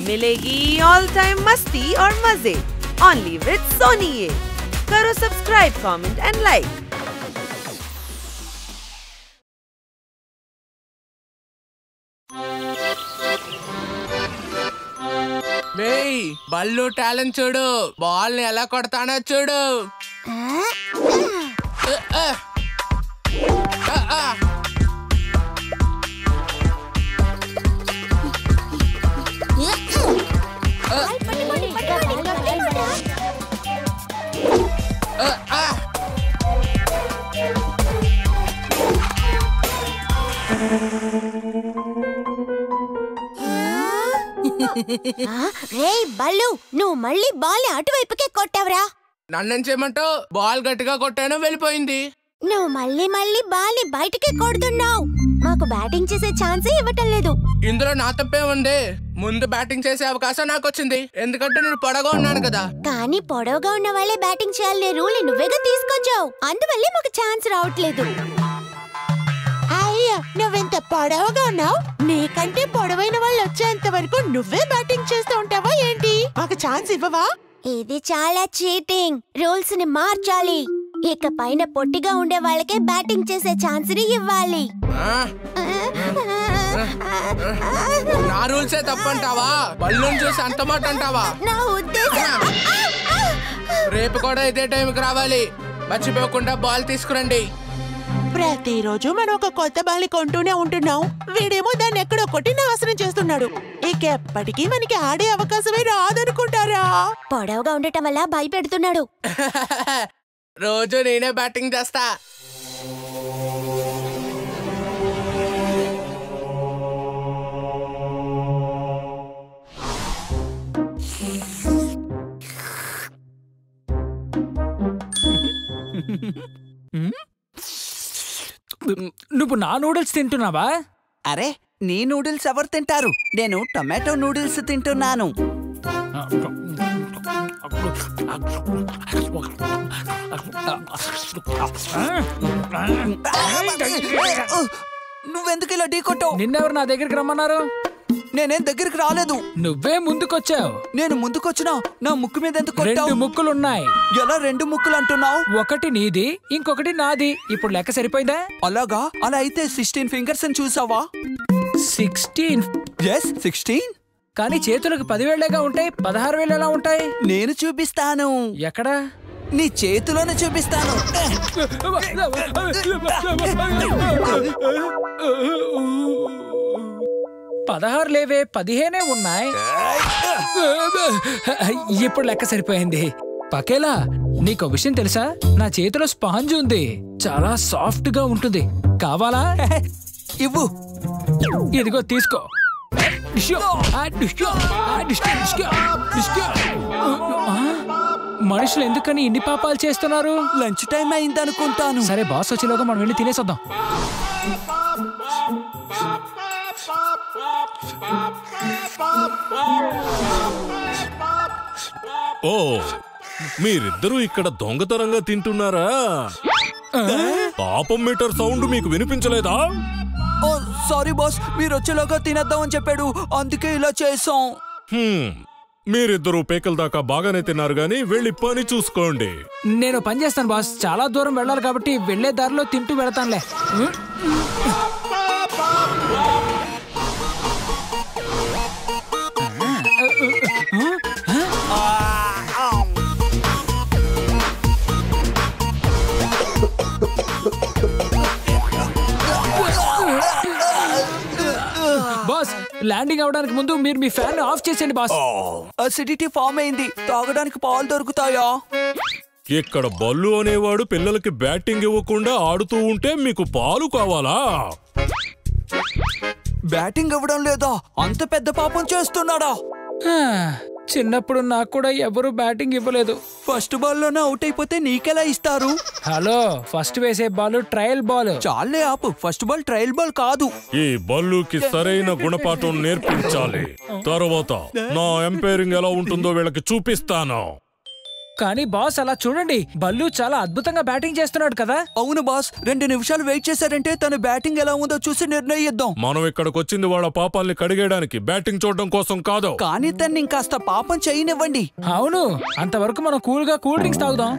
मिलेगी all time मस्ती और मजे ओनली विद सोनी ये करो सब्सक्राइब कमेंट एंड लाइक రేయ్ బల్లు టాలెంట్ చూడు బాల్ ని ఎలా కొడతానో చూడు ఆ, ఆ. ఆ, ఆ. ఆ, ఆ. రే బల్లు నువ్వు మళ్ళీ బాల్ అటువైపుకే కొట్టావురా నన్నేం చేయమంటావు బాల్ గట్టిగా కొట్టాను వెళ్ళిపోయింది నువ్వు మళ్ళీ మళ్ళీ బాల్ బయటికే కొడుతున్నావు మాకు బ్యాటింగ్ చేసే ఛాన్సే ఇవ్వటం లేదు ఇందులో నా తప్పే ఉంది ముందు బ్యాటింగ్ చేసే అవకాశం నాకు వచ్చింది ఎందుకంటే నేను పొడగా ఉన్నాను కదా కానీ పొడవుగా ఉన్న వాళ్ళే బ్యాటింగ్ చేయాలనే రూల్ నువ్వేగా తీసుకొచ్చావు అందువల్లే మాకు ఛాన్స్ రావట్లేదు అయ్యో నువ్వెంత పొడవుగా ఉన్నావు నీకంటే పొడవైన వాళ్ళు వచ్చేంత వరకు నువ్వే బ్యాటింగ్ చేస్తూ ఉంటావా ఏంటి మాకు ఛాన్స్ ఇవ్వవా ఇది చాలా చీటింగ్ రూల్స్ ని మార్చాలి ఇక పైన పొట్టిగా ఉండే వాళ్ళకే బ్యాటింగ్ చేసే ఛాన్స్ ని ఇవ్వాలి ఆ, నా రూల్సే తప్పంటావా బల్లుని చూసి అంత మాట అంటావా నా ఉద్దేశం రేపు కూడా ఇదే టైంకి రావాలి మర్చిపోకుండా బాల్ తీసుకురండి ప్రతిరోజు మనం ఒక కొత్త బాలి కొంటూనే ఉంటున్నాం వీడేమో దాన్ని ఎక్కడో కొట్టి నాశనం చేస్తున్నాడు ఇక ఎప్పటికీ మనకి ఆడే అవకాశమే రాదనుకుంటారా పొడవుగా ఉండటం వల్ల భయపెడుతున్నాడు రోజు నేనే బ్యాటింగ్ చేస్తా నువ్వు నా నూడిల్స్ తింటున్నావా అరే నీ నూడిల్స్ ఎవరు తింటారు నేను టొమాటో నూడిల్స్ తింటున్నాను నువ్వెందుకు ఇలా ఢీకొట్టావు నిన్నెవరు నా దగ్గరికి రమ్మన్నారు నేనేం దగ్గరికి రాలేదు నువ్వే ముందుకొచ్చావు నేను ముందుకొచ్చినా నా ముక్కు మీద ఎందుకు రెండు కొట్టావు ముక్కులున్నాయి ఎలా రెండు ముక్కులు అంటున్నావు ఒకటి నీది ఇంకొకటి నాది ఇప్పుడు లెక్క సరిపోయిందా అలాగా అలా అయితే సిక్స్టీన్ ఫింగర్స్ అని చూసావా సిక్స్టీన్ ఎస్ సిక్స్టీన్ కానీ చేతులకు పదివేళ్లేగా ఉంటాయి పదహారు వేలు ఎలా ఉంటాయి నేను చూపిస్తాను ఎక్కడా నీ చేతిలోనే చూపిస్తాను పదహారు లేవే పదిహేనే ఉన్నాయి ఇప్పుడు లెక్క సరిపోయింది పకేలా నీకు విషయం తెలుసా నా చేతిలో స్పాంజ్ ఉంది చాలా సాఫ్ట్ గా ఉంటుంది కావాలా ఇవ్వు ఇదిగో తీసుకో డిష్యో, ఆ డిష్యో, ఆ డిష్యో, డిష్యో, డిష్యో. ఆ, మనుషులు ఎందుకని ఇన్ని పాపాలు చేస్తున్నారు లంచ్ టైం అయిందనుకుంటాను సరే బాస్ వచ్చేలోగా మనం వెళ్ళి తినేసొద్దాం ఓ మీరిద్దరూ ఇక్కడ దొంగతనంగా తింటున్నారా పాపం మీటర్ సౌండ్ మీకు వినిపించలేదా ఓ సారీ బాస్ మీరు వచ్చేలాగా తినేద్దామని చెప్పాడు అందుకే ఇలా చేసాం హ్మ్, మీరిద్దరూ పేకల దాకా బాగానే తిన్నారు గాని వెళ్ళి పని చూసుకోండి నేను పని చేస్తాను బాస్ చాలా దూరం వెళ్ళాలి కాబట్టి వెళ్లే దారిలో తింటూ వెళతానులే ఉం? బాస్ ల్యాండింగ్ అవడానికి ముందు మీరు మీ ఫ్యాన్ ఆఫ్ చేసేయండి బాస్ అసిడిటీ ఫామ్ అయింది తాగడానికి పాలు దొరుకుతాయా ఇక్కడ బల్లు అనేవాడు పిల్లలకి బ్యాటింగ్ ఇవ్వకుండా ఆడుతూ ఉంటే మీకు పాలు కావాలా బ్యాటింగ్ ఇవ్వడం లేదా అంత పెద్ద పాపం చేస్తున్నాడా హా, చిన్నప్పుడు నాకు కూడా ఎవరు బ్యాటింగ్ ఇవ్వలేదు ఫస్ట్ బాల్ లోనే అవుట్ అయిపోతే నీకెలా ఇస్తారు హలో ఫస్ట్ వేసే బాల్ ట్రయల్ బాల్ చాలే ఆపు ఫస్ట్ బాల్ ట్రయల్ బాల్ కాదు ఈ బల్లుకి సరైన గుణపాఠం నేర్పించాలి తర్వాత నా ఎంపైరింగ్ ఎలా ఉంటుందో వీళ్ళకి చూపిస్తాను కానీ బాస్ అలా చూడండి బల్లు చాలా అద్భుతంగా బ్యాటింగ్ చేస్తున్నాడు కదా అవును బాస్ రెండు నిమిషాలు వెయిట్ చేశారంటే తన బ్యాటింగ్ ఎలా ఉందో చూసి నిర్ణయిద్దాం మనం ఇక్కడికి వచ్చింది వాళ్ళ పాపాల్ని కడిగేయడానికి బ్యాటింగ్ చూడడం కోసం కాదు కానీ తన్ని ఇంకాస్త పాపం చేయనివ్వండి అవును అంతవరకు మనం కూల్ గా కూల్ డ్రింక్స్ తాగుదాం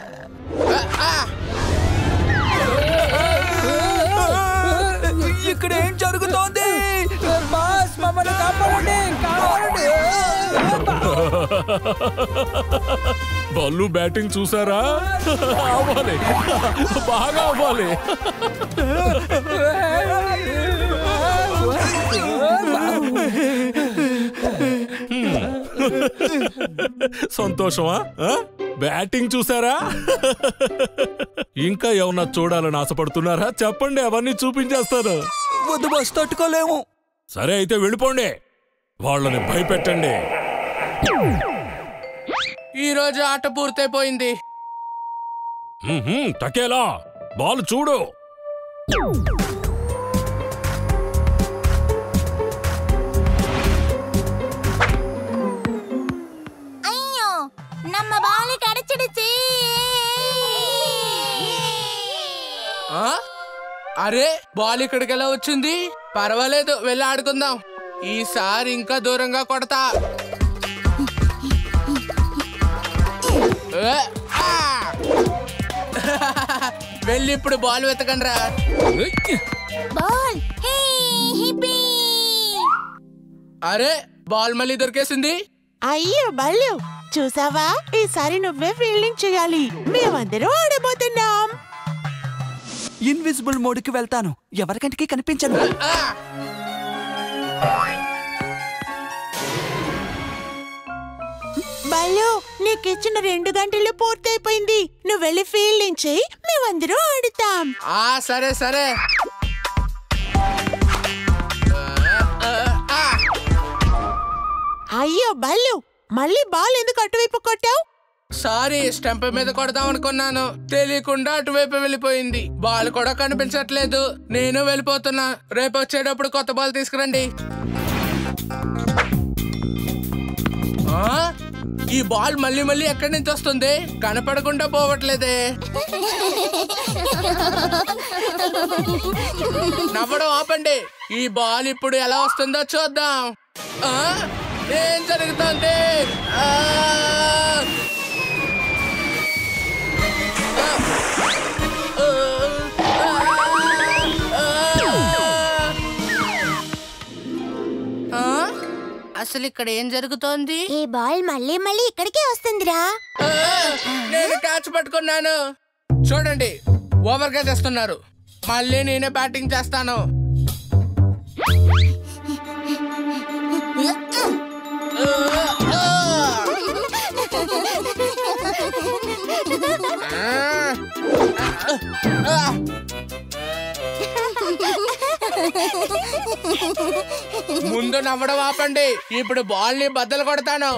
ఇక్కడ ఏం జరుగుతోంది బాస్ మమ్మల్ని కాపాడండి కాపాడండి బల్లు బ్యాటింగ్ చూసారా అవ్వాలి బాగా అవ్వాలి సంతోషమా ఆ? బ్యాటింగ్ చూసారా ఇంకా ఏమన్నా చూడాలని ఆశపడుతున్నారా చెప్పండి అవన్నీ చూపించేస్తారు వద్దు బాస్ తట్టుకోలేము సరే అయితే వెళ్ళిపోండి వాళ్ళని భయపెట్టండి ఈ రోజు ఆట పూర్తయిపోయింది మ్మ్హ్మ్, టకేలా బాల్ చూడు అయ్యో నమ్మ బాలి కడిచిడిచి ఆ? అరే బాల్ ఇక్కడికి ఎలా వచ్చింది పర్వాలేదు వెళ్ళి ఆడుకుందాం ఈసారి ఇంకా దూరంగా కొడతా ఏ, ఆ! వెళ్ళి ఇప్పుడు బాల్ వెతకండి రా బాల్ హే హిప్పీ అరే బాల్ మళ్ళీ దొరికేసింది అయ్యో బల్లు చూసావా ఈసారి నువ్వే ఫీల్డింగ్ చేయాలి మేమందరం ఆడబోతున్నాం ఇన్విజిబుల్ మోడ్కి వెళ్తాను ఎవరికంటికి కనిపించను ఆ! బల్లు నీకిచ్చిన రెండు గంటలు పూర్తయిపోయింది నువ్వు వెళ్ళి ఫీల్డింగ్ చేయి మేమందరం ఆడుతాం ఆ సరే సరే ఆ, ఆ, ఆ. అయ్యో బల్లు మళ్ళీ బాల్ ఎందుకు అటువైపు కొట్టావు సారీ స్టంప్ మీద కొడదాం అనుకున్నాను తెలియకుండా అటువైపు వెళ్ళిపోయింది బాల్ కూడా కనిపించట్లేదు నేను వెళ్ళిపోతున్నా రేపు వచ్చేటప్పుడు కొత్త బాల్ తీసుకురండి ఆ? ఈ బాల్ మళ్ళీ మళ్ళీ ఎక్కడి నుంచి వస్తుంది కనపడకుండా పోవట్లేదే నవ్వడం ఆపండి ఈ బాల్ ఇప్పుడు ఎలా వస్తుందో చూద్దాం ఆ? ఏం జరుగుతుంది ఆ! ఆ? అసలు ఇక్కడ ఏం జరుగుతోంది ఈ బాల్ మళ్ళీ మళ్ళీ ఇక్కడికే వస్తుందిరా ఆ! నేను క్యాచ్ పట్టుకున్నాను చూడండి ఓవర్ గా చేస్తున్నారు మళ్ళీ నేనే బ్యాటింగ్ చేస్తాను ముందు నవ్వడం ఆపండి ఇప్పుడు బాల్ ని బద్దలు కొడతాను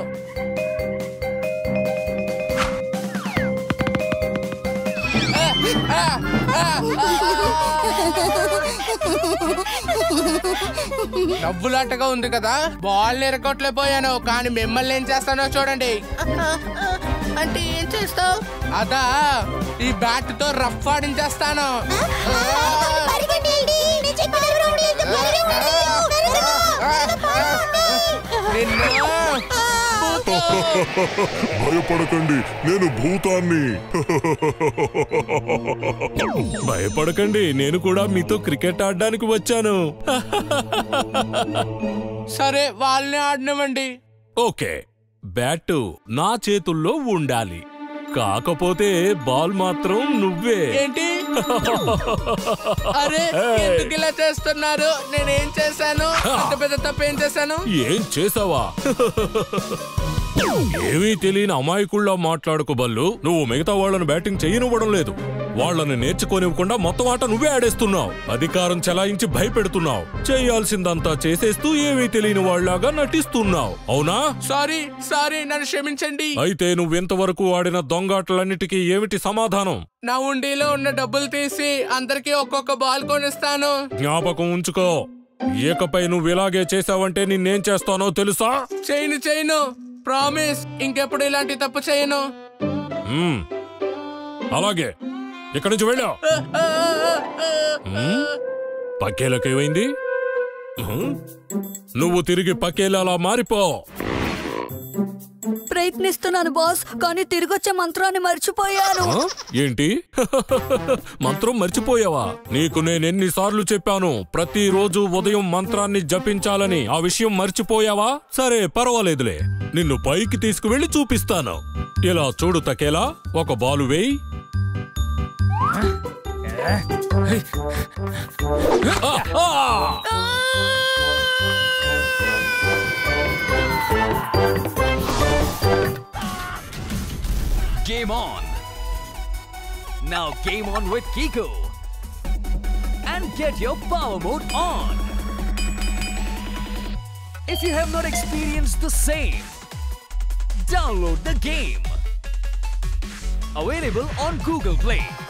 ఆ, ఆ, ఆ, నవ్వులాటగా ఉంది కదా బాల్ ఎరగొట్టలేకపోయాను కానీ మిమ్మల్ని ఏం చేస్తానో చూడండి అంటే ఏం చేస్తావు అదా ఈ బ్యాట్ తో రఫ్ ఆడించేస్తాను పరిగెట్టండి నేను చెప్పిన రౌండ్ లేదు నిన్ను భయపడకండి నేను భూతాన్ని భయపడకండి నేను కూడా మీతో క్రికెట్ ఆడడానికి వచ్చాను సరే వాళ్ళని ఆడనివ్వండి ఓకే బ్యాట్ నా చేతుల్లో ఉండాలి కాకపోతే బాల్ మాత్రం నువ్వే ఏంటి అరే ఎందుకు ఇలా చేస్తున్నారు నేనేం చేశాను అంత పెద్ద తప్పు ఏం చేశాను ఏం చేసావా ఏమీ తెలియని అమాయకుల్లా మాట్లాడుకో బల్లు నువ్వు మిగతా వాళ్ళని బ్యాటింగ్ చేయనివ్వడం లేదు వాళ్ళని నేర్చుకోనివ్వకుండా మొత్తం ఆట నువ్వే ఆడేస్తున్నావు అధికారం చెలాయించి భయపెడుతున్నావు చేయాల్సిందంతా చేసేస్తూ ఏమీ తెలియని వాళ్ళలాగా నటిస్తున్నావు అవునా సారీ సారీ నన్ను క్షమించండి అయితే నువ్వెంతవరకు ఆడిన దొంగాటలన్నిటికీ ఏమిటి సమాధానం నా ఉండిలో ఉన్న డబ్బులు తీసి అందరికీ ఒక్కొక్క బాల్ కొనిస్తాను జ్ఞాపకం ఉంచుకో ఏకపై నువ్వు ఇలాగే చేసావంటే నిన్నేం చేస్తానో తెలుసా చేయను చేయను ప్రామిస్ ఇంకెప్పుడు ఇలాంటి తప్పు చేయను మ్మ్. అలాగే ఇక్కడి నుంచి వెళ్ళా పక్కేలకేమైంది మ్మ్. నువ్వు తిరిగి పక్కేలా మారిపో ప్రయత్నిస్తున్నాను బాస్ కానీ తిరిగొచ్చే మంత్రాన్ని మర్చిపోయాను ఆ? ఏంటి మంత్రం మర్చిపోయావా నీకు నేనెన్నిసార్లు చెప్పాను ప్రతిరోజు ఉదయం మంత్రాన్ని జపించాలని ఆ విషయం మర్చిపోయావా సరే పర్వాలేదులే నిన్ను పైకి తీసుకువెళ్ళి చూపిస్తాను ఇలా చూడు తకేలా ఒక బాలు వేయి ఆ, ఆ! Game on! Now game on with Kiko! And get your power mode on! If you have not experienced the same, download the game! Available on Google Play.